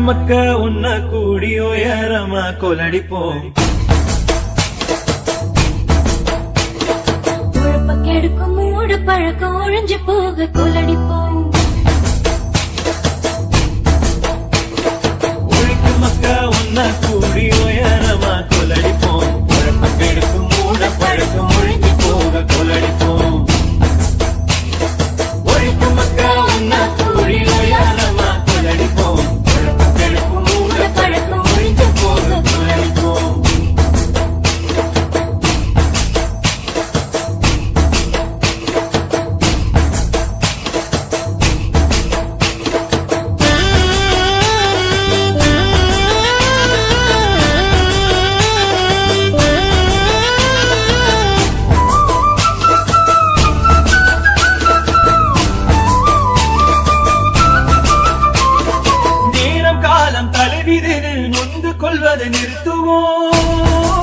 மக்க உன்ன கூடி உயரமா கொலடிப்போம் உழப்ப கெடுக்கும் மூடு பழக்கம் ஒழிஞ்சு போக கொலடிப்போம் உழைக்கு மக்க உன்ன கூடி உயரமா கொலடிப்போம் உழப்ப கெடுக்கும் மூட பழக்கம் ஒழிஞ்சு போக கொலடிப்போம் உழைக்கு மக்க உன்ன கூடி உயரமா கொலடிப்போம் உழப்ப கெடுக்கும் மூட பழக்கம் ஒழிஞ்சு போக கொலடிப்போம் நேரம் காலம் தலைவிதிரு நொந்து கொள்வதை நிறுத்துவோம்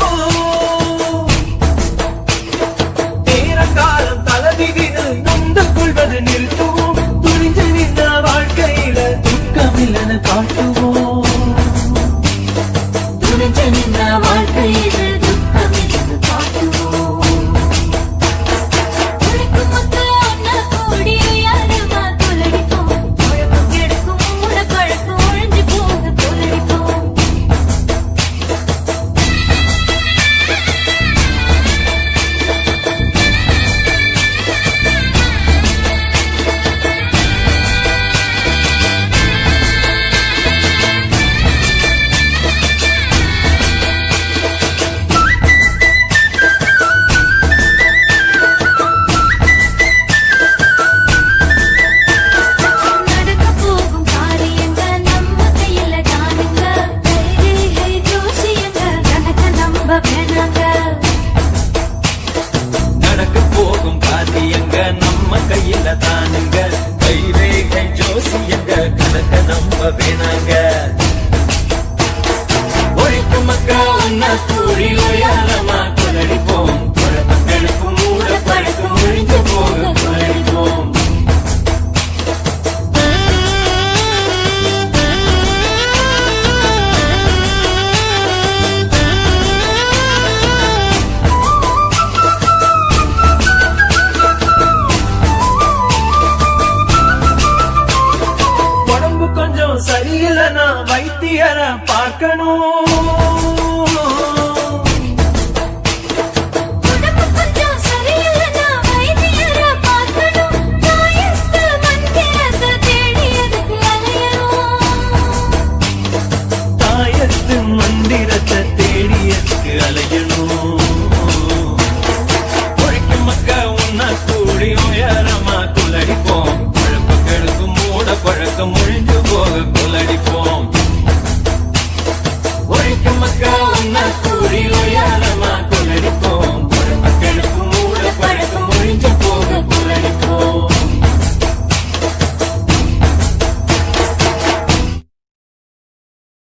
நேரம் காலம் தலைவிதிரு நொந்து கொள்வதை நிறுத்துவோம் துணிஞ்சு நின்ற வாழ்க்கையில துக்கமில்லன காட்டுவோம் துணிஞ்சு நின்ற வாழ்க்கையில் துக்கமில்லை காட்டுவோம் உழைக்கும் மக்கள் ஒன்னா கூடி உயரமா கொலடிப்போம் உழப்ப கெடுக்கும் மூட பழக்கம் ஒழிஞ்சு போக கொலடிப்போம் நடக்க போகும் காரியங்கள் நம்ம கையில தானுங்க கைரேகை ஜோசியங்க கணக்க நம்ப வேணாங்க நடக்க போகும் காரியங்க நம்ம கையில தானுங்க கைரேகை ஜோசியங்க கணக்க நம்ப வேணாங்க ஒழிக்கு மக்கா ஒன்னா கூடி உயரமா கொலடிப்போம் குழப்பங்களுக்கும் மூட பழக்கம் ஒழிஞ்சு போக கொலடிப்போம் உடம்பு கொஞ்சம் சரியில்லைன்னா வைத்தியர பார்க்கணும் உடம்பு கொஞ்சம் சரியில்லைன்னா வைத்தியரை பார்க்கணும் தாயத்து மந்திரத்தை தேடி அதுக்கு அலையணும் தாயத்து மந்திரத்தை தேடியதுக்கு அலைய